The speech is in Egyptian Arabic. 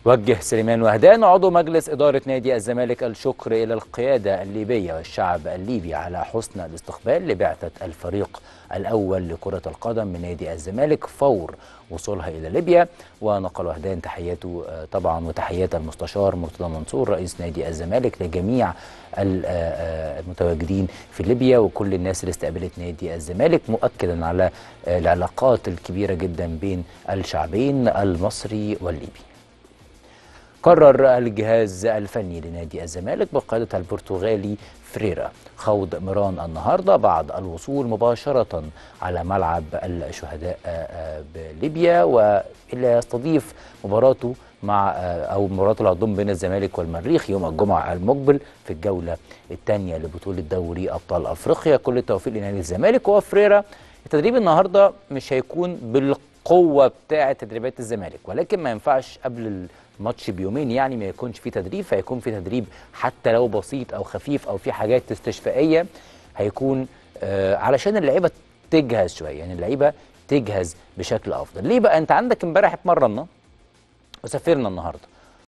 وجه سليمان وهدان عضو مجلس إدارة نادي الزمالك الشكر إلى القيادة الليبية والشعب الليبي على حسن الاستقبال لبعثة الفريق الأول لكرة القدم من نادي الزمالك فور وصولها إلى ليبيا ونقل وهدان تحياته آه، طبعا وتحيات المستشار مرتضى منصور رئيس نادي الزمالك لجميع ال- آه، آه، المتواجدين في ليبيا وكل الناس اللي استقبلت نادي الزمالك مؤكدا على آه، العلاقات الكبيرة جدا بين الشعبين المصري والليبي قرر الجهاز الفني لنادي الزمالك بقيادة البرتغالي فريرا خوض ميران النهارده بعد الوصول مباشرة على ملعب الشهداء آه، آه، بليبيا واللي يستضيف مباراته مع آه، او مباراته اللي هتضم بين الزمالك والمريخ يوم الجمعة المقبل في الجولة الثانية لبطولة دوري ابطال افريقيا كل التوفيق لنادي الزمالك وفريرا التدريب النهارده مش هيكون بالقوة بتاعة تدريبات الزمالك ولكن ما ينفعش قبل الماتش بيومين يعني ما يكونش فيه تدريب فيكون في تدريب حتى لو بسيط او خفيف او في حاجات استشفائيه هيكون آه علشان اللعيبه تجهز شويه يعني اللعيبه تجهز بشكل افضل ليه بقى انت عندك امبارح اتمرنا وسافرنا النهارده